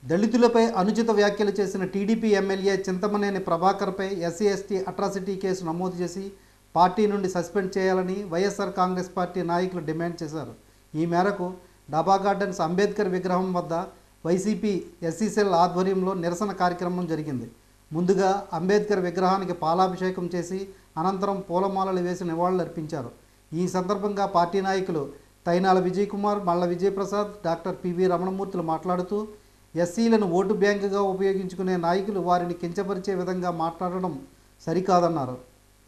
దళితులపై అనుచిత వ్యాఖ్యలు చేసిన టీడీపీ ఎమ్మెల్యే చింతమనేని ప్రభాకర్పై ఎస్సీ ఎస్టీ అట్రాసిటీ కేసు నమోదు చేసి పార్టీ నుండి సస్పెండ్ చేయాలని వైఎస్ఆర్ కాంగ్రెస్ పార్టీ నాయకులు డిమాండ్ చేశారు ఈ మేరకు డబా గార్డెన్స్ అంబేద్కర్ విగ్రహం వద్ద వైసీపీ ఎస్సీ సెల్ ఆధ్వర్యంలో నిరసన కార్యక్రమం జరిగింది ముందుగా అంబేద్కర్ విగ్రహానికి పాలాభిషేకం చేసి అనంతరం పూలమాలలు వేసి నివాళులర్పించారు ఈ సందర్భంగా పార్టీ నాయకులు తైనాల విజయ్ కుమార్ మల్ల విజయప్రసాద్ డాక్టర్ పివి రమణమూర్తులు మాట్లాడుతూ ఎస్సీలను ఓటు బ్యాంకుగా ఉపయోగించుకునే నాయకులు వారిని కించపరిచే విధంగా మాట్లాడడం సరికాదన్నారు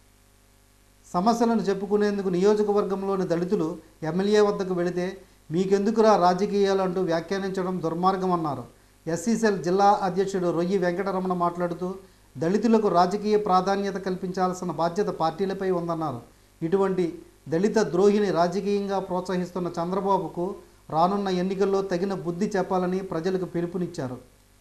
సమస్యలను చెప్పుకునేందుకు నియోజకవర్గంలోని దళితులు ఎమ్మెల్యే వద్దకు వెళితే మీకెందుకురా రాజకీయాలు అంటూ వ్యాఖ్యానించడం దుర్మార్గమన్నారు ఎస్సీసెల్ జిల్లా అధ్యక్షుడు రొయ్యి వెంకటరమణ మాట్లాడుతూ దళితులకు రాజకీయ ప్రాధాన్యత కల్పించాల్సిన బాధ్యత పార్టీలపై ఉందన్నారు ఇటువంటి దళిత ద్రోహిని రాజకీయంగా ప్రోత్సహిస్తున్న చంద్రబాబుకు రానున్న ఎన్నికల్లో తగిన బుద్ధి చెప్పాలని ప్రజలకు పిలుపునిచ్చారు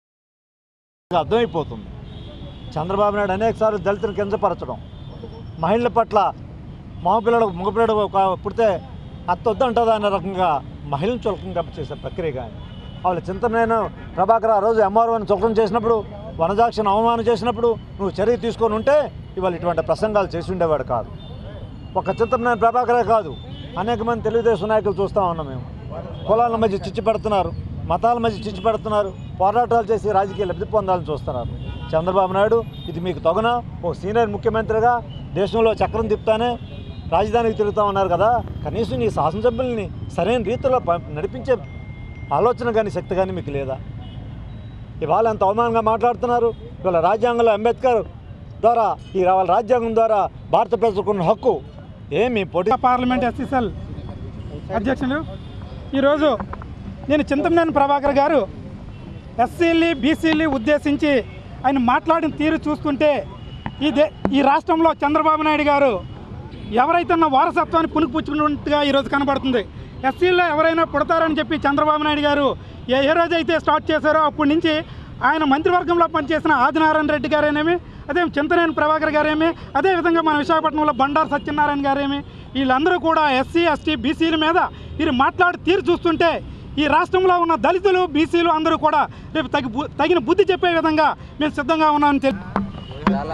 అర్థమైపోతుంది చంద్రబాబు నాయుడు అనేకసార్లు దళితులను కించపరచడం మహిళల పట్ల మగపిల్లడు మగపిల్లడు ఒక పుడితే అత్త వద్దంటుందా అనే రకంగా మహిళను చులకంగా చేసే ప్రక్రియ కానీ వాళ్ళ చింతనైన ప్రభాకర్ ఆ రోజు ఎంఆర్ఓని చులకం చేసినప్పుడు వనజాక్షను అవమానం చేసినప్పుడు నువ్వు చర్య తీసుకొని ఉంటే ఇవాళ ఇటువంటి ప్రసంగాలు చేసి ఉండేవాడు కాదు ఒక చింతనైన ప్రభాకరే కాదు అనేక మంది తెలుగుదేశం నాయకులు చూస్తూ ఉన్నాం మేము కులాల మధ్య చిచ్చు పెడుతున్నారు మతాల మధ్య చిచ్చు పెడుతున్నారు పోరాటాలు చేసి రాజకీయ లబ్ధి పొందాలని చూస్తున్నారు చంద్రబాబు నాయుడు ఇది మీకు తగున ఓ సీనియర్ ముఖ్యమంత్రిగా దేశంలో చక్రం తిప్పుతానే రాజధానికి తిరుగుతూ ఉన్నారు కదా కనీసం నీ శాసనసభ్యుల్ని సరైన రీతిలో ప- నడిపించే ఆలోచన కానీ శక్తి కానీ మీకు లేదా ఇవాళ ఎంత అవమానంగా మాట్లాడుతున్నారు ఇవాళ రాజ్యాంగంలో అంబేద్కర్ ద్వారా ఈ వాళ్ళ రాజ్యాంగం ద్వారా భారత ప్రజలకున్న హక్కు ఏమి పొడి పార్లమెంట్ ఎస్సీసెల్ అధ్యక్షులు ఈరోజు నేను చింతమనేని ప్రభాకర్ గారు ఎస్సీలు బీసీలు ఉద్దేశించి ఆయన మాట్లాడిన తీరు చూస్తుంటే ఈ దే ఈ రాష్ట్రంలో చంద్రబాబు నాయుడు గారు ఎవరైతే ఉన్న వారసత్వాన్ని పుణికిపుచ్చుకున్నట్టుగా ఈరోజు కనబడుతుంది ఎస్సీల్లో ఎవరైనా పుడతారని చెప్పి చంద్రబాబు నాయుడు గారు ఏ ఏ రోజైతే స్టార్ట్ చేశారో అప్పటి నుంచి ఆయన మంత్రివర్గంలో పనిచేసిన ఆదినారాయణ రెడ్డి గారేనేమి అదే చింతనేని ప్రభాకర్ గారేమి అదేవిధంగా మన విశాఖపట్నంలో బండారు సత్యనారాయణ గారేమి వీళ్ళందరూ కూడా ఎస్సీ ఎస్టీ బీసీల మీద వీరు మాట్లాడి తీరు చూస్తుంటే ఈ రాష్ట్రంలో ఉన్న దళితులు బీసీలు అందరూ కూడా రేపు తగి బు- తగిన బుద్ధి చెప్పే విధంగా మేము సిద్ధంగా ఉన్నామని తెలి చాలా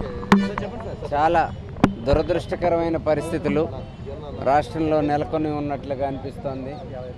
చాలా దురదృష్టకరమైన పరిస్థితులు రాష్ట్రంలో నెలకొని ఉన్నట్లుగా అనిపిస్తోంది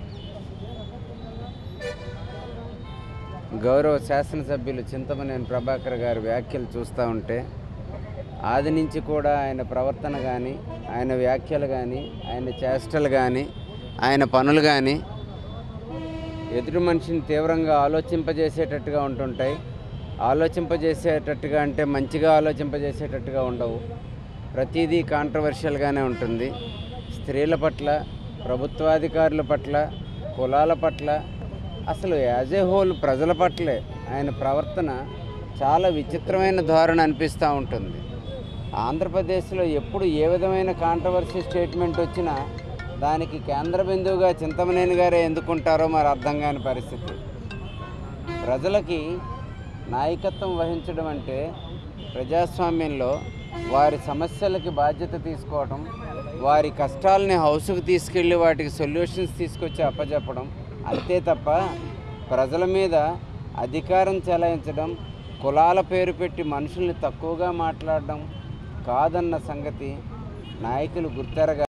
గౌరవ శాసనసభ్యులు చింతమనేని ప్రభాకర్ గారి వ్యాఖ్యలు చూస్తూ ఉంటే ఆది నుంచి కూడా ఆయన ప్రవర్తన కానీ ఆయన వ్యాఖ్యలు కానీ ఆయన చేష్టలు కానీ ఆయన పనులు కానీ ఎదుటి మనిషిని తీవ్రంగా ఆలోచింపజేసేటట్టుగా ఉంటుంటాయి ఆలోచింపజేసేటట్టుగా అంటే మంచిగా ఆలోచింపజేసేటట్టుగా ఉండవు ప్రతిదీ కాంట్రవర్షియల్గానే ఉంటుంది స్త్రీల పట్ల ప్రభుత్వాధికారుల పట్ల కులాల పట్ల అసలు యాజ్ ఏ హోల్ ప్రజల పట్లే ఆయన ప్రవర్తన చాలా విచిత్రమైన ధోరణి అనిపిస్తూ ఉంటుంది ఆంధ్రప్రదేశ్లో ఎప్పుడు ఏ విధమైన కాంట్రవర్సీ స్టేట్మెంట్ వచ్చినా దానికి కేంద్ర బిందువుగా చింతమనేని గారే ఎందుకుంటారో మరి అర్థం కాని పరిస్థితి ప్రజలకి నాయకత్వం వహించడం అంటే ప్రజాస్వామ్యంలో వారి సమస్యలకి బాధ్యత తీసుకోవడం వారి కష్టాలని హౌస్కి తీసుకెళ్ళి వాటికి సొల్యూషన్స్ తీసుకొచ్చి అప్పచెప్పడం అంతే తప్ప ప్రజల మీద అధికారం చెలాయించడం కులాల పేరు పెట్టి మనుషుల్ని తక్కువగా మాట్లాడడం కాదన్న సంగతి నాయకులు గుర్తెరగా